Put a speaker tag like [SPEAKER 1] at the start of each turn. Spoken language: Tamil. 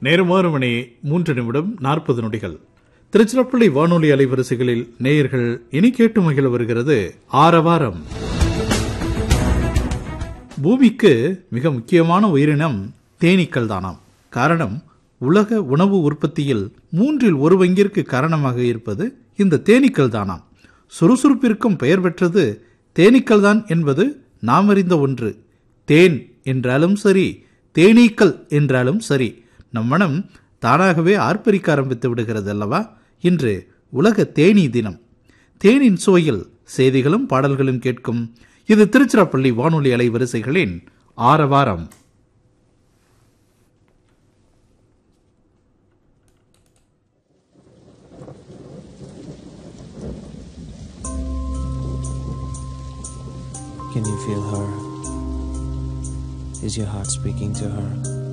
[SPEAKER 1] நேரம் ஆறு மணி மூன்று நிமிடம் நாற்பது நொடிகள் திருச்சிராப்பள்ளி வானொலி அலைவரிசைகளில் நேயர்கள் இனி கேட்டு மகிழ வருகிறது ஆரவாரம் பூமிக்கு மிக முக்கியமான உயிரினம் தேனீக்கள் தானாம் காரணம் உலக உணவு உற்பத்தியில் மூன்றில் ஒரு பங்கிற்கு காரணமாக இருப்பது இந்த தேனீக்கள் தானாம் சுறுசுறுப்பிற்கும் பெயர் பெற்றது தேனீக்கள் தான் என்பது நாம் அறிந்த ஒன்று தேன் என்றாலும் சரி தேனீக்கள் என்றாலும் சரி நம் மனம் தானாகவே ஆர்ப்பரிக்க ஆரம்பித்து விடுகிறது அல்லவா இன்று உலக தேனீ தினம் தேனின் சுவையில் செய்திகளும் பாடல்களும் கேட்கும் இது திருச்சிராப்பள்ளி வானொலி அலைவரிசைகளின் ஆரவாரம்
[SPEAKER 2] Can you feel her? Is your heart speaking to her?